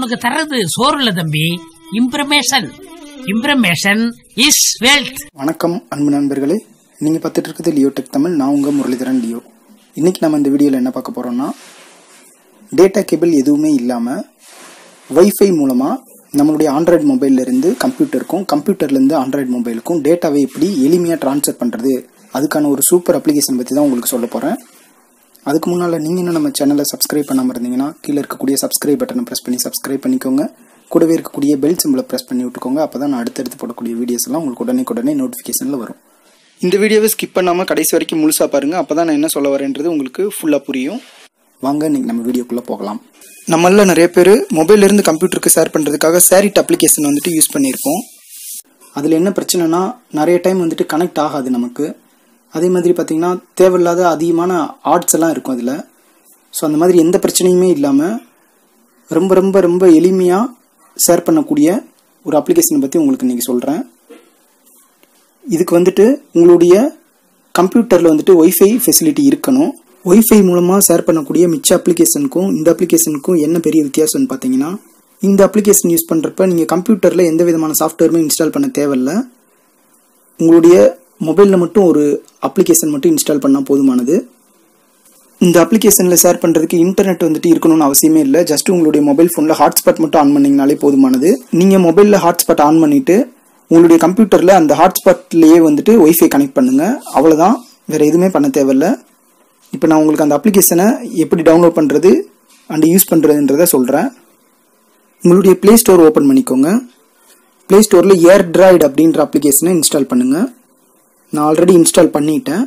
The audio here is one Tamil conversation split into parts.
நமக்கு தர்றது சோறு இல்ல தம்பி இம்ப்ரமேஷன் இம்ப்ரமேஷன் இஸ் வெல்த் வணக்கம் அன்பு நண்பர்களே நீங்கள் பார்த்துட்டு இருக்கிறது லியோ டெக் தமிழ் நான் உங்கள் முரளிதரன் லியோ இன்றைக்கி நம்ம இந்த வீடியோவில் என்ன பார்க்க போகிறோம்னா டேட்டா கேபிள் எதுவுமே இல்லாமல் வைஃபை மூலமாக நம்மளுடைய ஆண்ட்ராய்டு மொபைல்லேருந்து கம்ப்யூட்டருக்கும் கம்ப்யூட்டர்லேருந்து ஆண்ட்ராய்டு மொபைலுக்கும் டேட்டாவை எப்படி எளிமையாக ட்ரான்ஸ்ஃபர் பண்ணுறது அதுக்கான ஒரு சூப்பர் அப்ளிகேஷன் பற்றி தான் உங்களுக்கு சொல்ல போகிறேன் அதுக்கு முன்னால் நீங்கள் இன்னும் நம்ம சேனலை சப்ஸ்கிரைப் பண்ணாமல் இருந்தீங்கன்னா கீழே இருக்கக்கூடிய சப்ஸ்கிரைப் பட்டனை ப்ரெஸ் பண்ணி சப்ஸ்கிரைப் பண்ணிக்கோங்க கூடவே இருக்கக்கூடிய பெல் சிம்பிளை ப்ரெஸ் பண்ணி விட்டுக்கோங்க அப்போ தான் நான் அடுத்தடுத்து போடக்கூடிய வீடியோஸ் எல்லாம் உங்களுக்கு உடனே உடனே நோட்டிஃபிகேஷனில் வரும் இந்த வீடியோவை ஸ்கிப் பண்ணாமல் கடைசி வரைக்கும் முழுசாக பாருங்கள் அப்போ தான் நான் என்ன சொல்ல வரேன்றது உங்களுக்கு ஃபுல்லாக புரியும் வாங்க இன்னைக்கு நம்ம வீடியோக்குள்ளே போகலாம் நம்மள நிறைய பேர் மொபைல்லேருந்து கம்ப்யூட்டருக்கு ஷேர் பண்ணுறதுக்காக சேரிட் அப்ளிகேஷன் வந்துட்டு யூஸ் பண்ணியிருப்போம் அதில் என்ன பிரச்சனைனா நிறைய டைம் வந்துட்டு கனெக்ட் ஆகாது நமக்கு அதே மாதிரி பார்த்தீங்கன்னா தேவையில்லாத அதிகமான ஆர்ட்ஸ் எல்லாம் இருக்கும் அதில் ஸோ அந்த மாதிரி எந்த பிரச்சனையுமே இல்லாமல் ரொம்ப ரொம்ப ரொம்ப எளிமையாக ஷேர் பண்ணக்கூடிய ஒரு அப்ளிகேஷனை பற்றி உங்களுக்கு இன்றைக்கி சொல்கிறேன் இதுக்கு வந்துட்டு உங்களுடைய கம்ப்யூட்டரில் வந்துட்டு ஒய்ஃபை ஃபெசிலிட்டி இருக்கணும் ஒய்ஃபை மூலமாக ஷேர் பண்ணக்கூடிய மிச்ச அப்ளிகேஷனுக்கும் இந்த அப்ளிகேஷனுக்கும் என்ன பெரிய வித்தியாசம்னு பார்த்தீங்கன்னா இந்த அப்ளிகேஷன் யூஸ் பண்ணுறப்ப நீங்கள் கம்ப்யூட்டரில் எந்த விதமான சாஃப்ட்வேருமே இன்ஸ்டால் பண்ண தேவையில்ல உங்களுடைய மொபைலில் மட்டும் ஒரு அப்ளிகேஷன் மட்டும் இன்ஸ்டால் பண்ணால் போதுமானது இந்த அப்ளிகேஷனில் ஷேர் பண்ணுறதுக்கு இன்டர்நெட் வந்துட்டு இருக்கணும்னு அவசியமே இல்லை ஜஸ்ட் உங்களுடைய மொபைல் ஃபோனில் ஹாட்ஸ்பாட் மட்டும் ஆன் பண்ணிங்கனாலே போதுமானது நீங்கள் மொபைலில் ஹாட்ஸ்பாட் ஆன் பண்ணிவிட்டு உங்களுடைய கம்ப்யூட்டரில் அந்த ஹாட்ஸ்பாட்லேயே வந்துட்டு ஒய்ஃபை கனெக்ட் பண்ணுங்கள் அவ்வளோதான் வேறு எதுவுமே பண்ண தேவையில்ல இப்போ நான் உங்களுக்கு அந்த அப்ளிகேஷனை எப்படி டவுன்லோட் பண்ணுறது அண்ட் யூஸ் பண்ணுறதுன்றத சொல்கிறேன் உங்களுடைய ப்ளே ஸ்டோர் ஓப்பன் பண்ணிக்கோங்க ப்ளே ஸ்டோரில் ஏர் ட்ராய்டு அப்படின்ற அப்ளிகேஷனை இன்ஸ்டால் பண்ணுங்கள் நான் ஆல்ரெடி இன்ஸ்டால் பண்ணிட்டேன்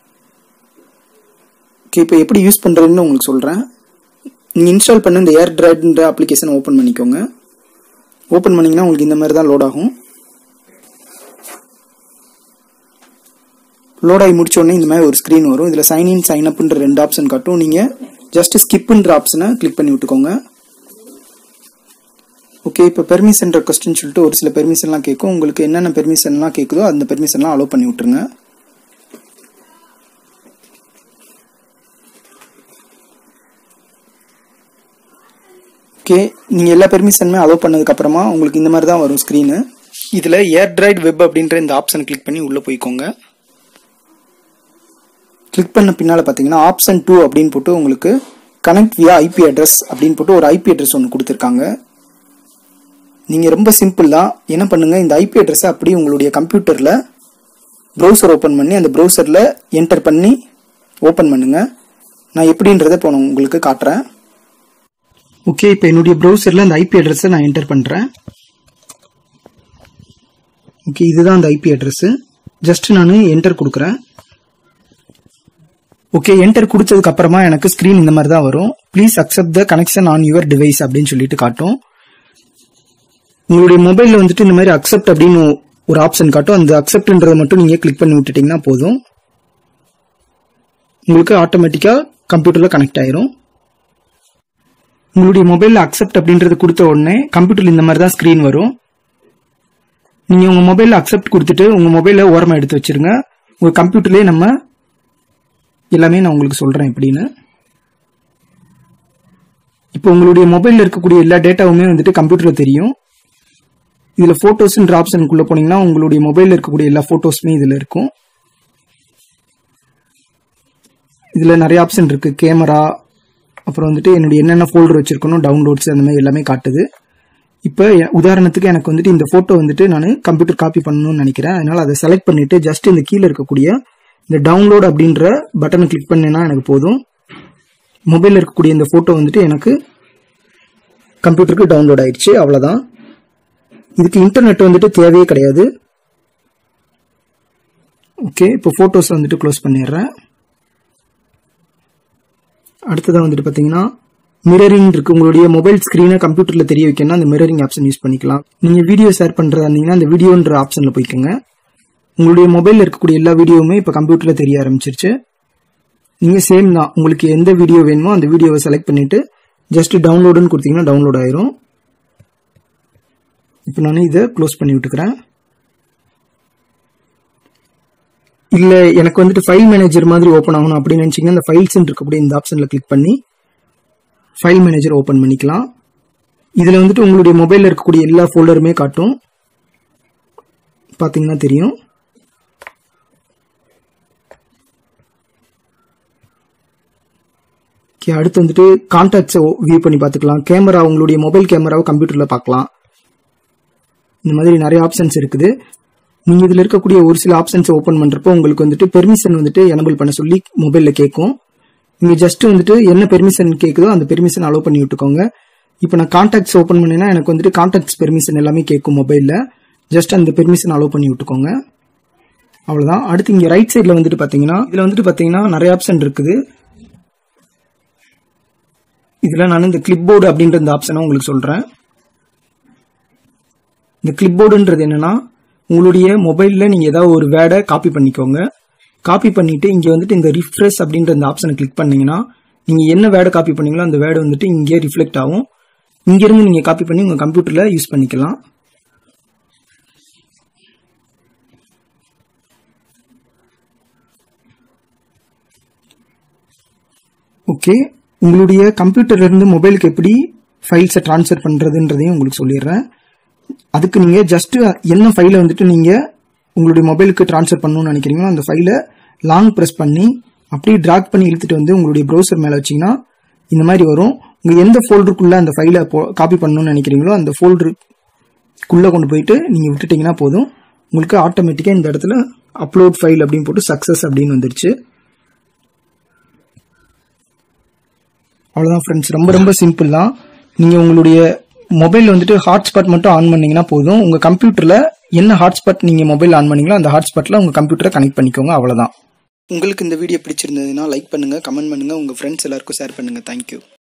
ஓகே இப்போ எப்படி யூஸ் பண்ணுறதுன்னு உங்களுக்கு சொல்கிறேன் நீங்கள் இன்ஸ்டால் பண்ண இந்த ஏர் ட்ராய்டுன்ற அப்ளிகேஷனை ஓப்பன் பண்ணிக்கோங்க ஓப்பன் பண்ணிங்கன்னா உங்களுக்கு இந்த மாதிரி தான் லோட் ஆகும் லோட் ஆகி முடிச்ச உடனே இந்த மாதிரி ஒரு ஸ்க்ரீன் வரும் இதில் சைன் இன் சைன் அப்ன்ற ரெண்டு ஆப்ஷன் காட்டும் நீங்கள் ஜஸ்ட் ஸ்கிப்புன்ற ஆப்ஷனை கிளிக் பண்ணி விட்டுக்கோங்க ஓகே இப்போ பெர்மிஷன் ரெக்வஸ்ட்னு சொல்லிட்டு ஒரு சில பெர்மிஷன்லாம் கேட்கும் உங்களுக்கு என்னென்ன பெர்மிஷன்லாம் கேட்குதோ அந்த பெர்மிஷன்லாம் அலோவ் பண்ணி விட்டுருங்க ஓகே நீங்கள் எல்லா பெர்மிஷனுமே அலோவ் பண்ணதுக்கப்புறமா உங்களுக்கு இந்த மாதிரி தான் வரும் ஸ்க்ரீனு இதில் ஏர் ட்ரைட் வெப் அப்படின்ற இந்த ஆப்ஷன் கிளிக் பண்ணி உள்ளே போய்க்கோங்க கிளிக் பண்ண பின்னால் பார்த்தீங்கன்னா ஆப்ஷன் டூ அப்படின்னு போட்டு உங்களுக்கு கனெக்ட் வியா ஐபி அட்ரஸ் அப்படின்னு போட்டு ஒரு ஐபி அட்ரஸ் ஒன்று கொடுத்துருக்காங்க நீங்கள் ரொம்ப சிம்பிள் தான் என்ன பண்ணுங்கள் இந்த ஐபி அட்ரஸை அப்படியே உங்களுடைய கம்ப்யூட்டரில் ப்ரௌசர் ஓப்பன் பண்ணி அந்த ப்ரௌசரில் என்டர் பண்ணி ஓப்பன் பண்ணுங்கள் நான் எப்படின்றத இப்போ நான் உங்களுக்கு காட்டுறேன் ஓகே இப்போ என்னுடைய ப்ரௌசரில் அந்த ஐபி அட்ரஸை நான் என்டர் பண்ணுறேன் ஓகே இதுதான் அந்த ஐபி அட்ரஸ்ஸு ஜஸ்ட் நான் என்டர் கொடுக்குறேன் ஓகே என்டர் கொடுத்ததுக்கு அப்புறமா எனக்கு ஸ்க்ரீன் இந்த மாதிரி தான் வரும் please accept the connection on your device அப்படின்னு சொல்லிட்டு காட்டும் உங்களுடைய மொபைலில் வந்துட்டு இந்த மாதிரி அக்செப்ட் அப்படின்னு ஒரு ஆப்ஷன் காட்டும் அந்த அக்செப்ட்ன்றதை மட்டும் நீங்கள் கிளிக் பண்ணி விட்டுட்டீங்கன்னா போதும் உங்களுக்கு ஆட்டோமேட்டிக்காக கம்ப்யூட்டரில் கனெக்ட் ஆயிரும் உங்களுடைய மொபைலில் அக்செப்ட் அப்படின்றது கொடுத்த உடனே கம்ப்யூட்டரில் இந்த மாதிரி தான் ஸ்க்ரீன் வரும் நீங்கள் உங்கள் மொபைலில் அக்செப்ட் கொடுத்துட்டு உங்கள் மொபைலை ஓரமாக எடுத்து வச்சிருங்க உங்கள் கம்ப்யூட்டர்லேயே நம்ம எல்லாமே நான் உங்களுக்கு சொல்கிறேன் எப்படின்னு இப்போ உங்களுடைய மொபைலில் இருக்கக்கூடிய எல்லா டேட்டாவுமே வந்துட்டு கம்ப்யூட்டரில் தெரியும் இதில் ஃபோட்டோஸ்ன்ற ஆப்ஷனுக்குள்ளே போனீங்கன்னா உங்களுடைய மொபைலில் இருக்கக்கூடிய எல்லா ஃபோட்டோஸுமே இதில் இருக்கும் இதில் நிறைய ஆப்ஷன் இருக்குது கேமரா அப்புறம் வந்துட்டு என்னுடைய என்னென்ன ஃபோல்டர் வச்சிருக்கணும் டவுன்லோட்ஸ் அந்த மாதிரி எல்லாமே காட்டுது இப்போ உதாரணத்துக்கு எனக்கு வந்துட்டு இந்த ஃபோட்டோ வந்துட்டு நான் கம்ப்யூட்டர் காப்பி பண்ணணும்னு நினைக்கிறேன் அதனால் அதை செலக்ட் பண்ணிவிட்டு ஜஸ்ட் இந்த கீழே இருக்கக்கூடிய இந்த டவுன்லோட் அப்படின்ற பட்டனை கிளிக் பண்ணேன்னா எனக்கு போதும் மொபைலில் இருக்கக்கூடிய இந்த ஃபோட்டோ வந்துட்டு எனக்கு கம்ப்யூட்டருக்கு டவுன்லோட் ஆயிடுச்சு அவ்வளோதான் இதுக்கு இன்டர்நெட் வந்துட்டு தேவையே கிடையாது ஓகே இப்போ ஃபோட்டோஸ் வந்துட்டு க்ளோஸ் பண்ணிடுறேன் அடுத்ததாக வந்துட்டு பார்த்தீங்கன்னா மிரரிங் இருக்கு உங்களுடைய மொபைல் ஸ்க்ரீனை கம்ப்யூட்டரில் தெரிய வைக்கணும்னா அந்த மிரரிங் ஆப்ஷன் யூஸ் பண்ணிக்கலாம் நீங்கள் வீடியோ ஷேர் பண்ணுறதா இருந்தீங்கன்னா அந்த வீடியோன்ற ஆப்ஷனில் போய்க்கோங்க உங்களுடைய மொபைலில் இருக்கக்கூடிய எல்லா வீடியோவுமே இப்போ கம்ப்யூட்டரில் தெரிய ஆரம்பிச்சிருச்சு நீங்கள் சேம் தான் உங்களுக்கு எந்த வீடியோ வேணுமோ அந்த வீடியோவை செலக்ட் பண்ணிவிட்டு ஜஸ்ட் டவுன்லோடுன்னு கொடுத்தீங்கன்னா டவுன்லோட் ஆயிரும் இப்போ நான் இதை க்ளோஸ் பண்ணி விட்டுக்கிறேன் இல்லை எனக்கு வந்துட்டு ஃபைல் மேனேஜர் மாதிரி ஓப்பன் ஆகணும் அப்படின்னு நினச்சிங்கன்னா இந்த ஃபைல்ஸ் இருக்கக்கூடிய இந்த ஆப்ஷனில் கிளிக் பண்ணி ஃபைல் மேனேஜர் ஓப்பன் பண்ணிக்கலாம் இதில் வந்துட்டு உங்களுடைய மொபைலில் இருக்கக்கூடிய எல்லா ஃபோல்டருமே காட்டும் பார்த்தீங்கன்னா தெரியும் ஓகே அடுத்து வந்துட்டு கான்டாக்ட்ஸை வியூ பண்ணி பார்த்துக்கலாம் கேமரா உங்களுடைய மொபைல் கேமராவை கம்ப்யூட்டரில் பார்க்கலாம் இந்த மாதிரி நிறைய ஆப்ஷன்ஸ் இருக்குது நீங்கள் இதில் இருக்கக்கூடிய ஒரு சில ஆப்ஷன்ஸை ஓப்பன் பண்ணுறப்போ உங்களுக்கு வந்துட்டு பெர்மிஷன் வந்துட்டு எனபிள் பண்ண சொல்லி மொபைலில் கேட்கும் நீங்கள் ஜஸ்ட் வந்துட்டு என்ன பெர்மிஷன் கேட்குதோ அந்த பெர்மிஷன் அலோவ் பண்ணி விட்டுக்கோங்க இப்போ நான் கான்டாக்ட்ஸ் ஓப்பன் பண்ணேன்னா எனக்கு வந்துட்டு கான்டாக்ட்ஸ் பெர்மிஷன் எல்லாமே கேட்கும் மொபைலில் ஜஸ்ட் அந்த பெர்மிஷன் அலோவ் பண்ணி விட்டுக்கோங்க அவ்வளோதான் அடுத்து இங்கே ரைட் சைடில் வந்துட்டு பார்த்தீங்கன்னா இதில் வந்துட்டு பார்த்தீங்கன்னா நிறைய ஆப்ஷன் இருக்குது இதில் நான் இந்த கிளிப் போர்டு அப்படின்ற இந்த ஆப்ஷனை உங்களுக்கு சொல்கிறேன் இந்த கிளிப் போர்டுன்றது என்னன்னா உங்களுடைய மொபைலில் நீங்கள் ஏதாவது ஒரு வேர்டை காப்பி பண்ணிக்கோங்க காப்பி பண்ணிட்டு இங்கே வந்துட்டு இந்த ரிஃப்ரெஷ் அப்படின்ற இந்த ஆப்ஷனை கிளிக் பண்ணீங்கன்னா நீங்கள் என்ன வேர்டை காப்பி பண்ணீங்களோ அந்த வேர்டு வந்துட்டு இங்கே ரிஃப்ளெக்ட் ஆகும் இங்கேருந்து நீங்கள் காப்பி பண்ணி உங்கள் கம்ப்யூட்டரில் யூஸ் பண்ணிக்கலாம் ஓகே உங்களுடைய கம்ப்யூட்டர்ல இருந்து மொபைலுக்கு எப்படி ஃபைல்ஸை ட்ரான்ஸ்ஃபர் பண்ணுறதுன்றதையும் உங்களுக்கு சொல்லிடுறேன் அதுக்கு நீங்கள் ஜஸ்ட் என்ன ஃபைலை வந்துட்டு நீங்கள் உங்களுடைய மொபைலுக்கு ட்ரான்ஸ்ஃபர் பண்ணணும்னு நினைக்கிறீங்களோ அந்த ஃபைலை லாங் ப்ரெஸ் பண்ணி அப்படியே ட்ராக் பண்ணி இழுத்துட்டு வந்து உங்களுடைய ப்ரௌசர் மேலே வச்சிங்கன்னா இந்த மாதிரி வரும் உங்கள் எந்த ஃபோல்டருக்குள்ளே அந்த ஃபைலை காப்பி பண்ணணும்னு நினைக்கிறீங்களோ அந்த ஃபோல்டருக்குள்ளே கொண்டு போயிட்டு நீங்கள் விட்டுட்டீங்கன்னா போதும் உங்களுக்கு ஆட்டோமேட்டிக்காக இந்த இடத்துல அப்லோட் ஃபைல் அப்படின்னு போட்டு சக்ஸஸ் அப்படின்னு வந்துருச்சு அவ்வளோதான் ஃப்ரெண்ட்ஸ் ரொம்ப ரொம்ப சிம்பிள் தான் நீங்கள் உங்களுடைய மொபைல் வந்துட்டு ஹாட்ஸ்பாட் மட்டும் ஆன் பண்ணீங்கன்னா போதும் உங்கள் கம்ப்யூட்டரில் என்ன ஹாட்ஸ்பாட் நீங்கள் மொபைல் ஆன் பண்ணீங்களோ அந்த ஹாட்ஸ்பாட்டில் உங்கள் கம்ப்யூட்டரை கனெக்ட் பண்ணிக்கோங்க அவ்வளோதான் உங்களுக்கு இந்த வீடியோ பிடிச்சிருந்ததுன்னா லைக் பண்ணுங்கள் கமெண்ட் பண்ணுங்கள் உங்கள் ஃப்ரெண்ட்ஸ் எல்லாருக்கும் ஷேர் பண்ணுங்கள் தேங்க்யூ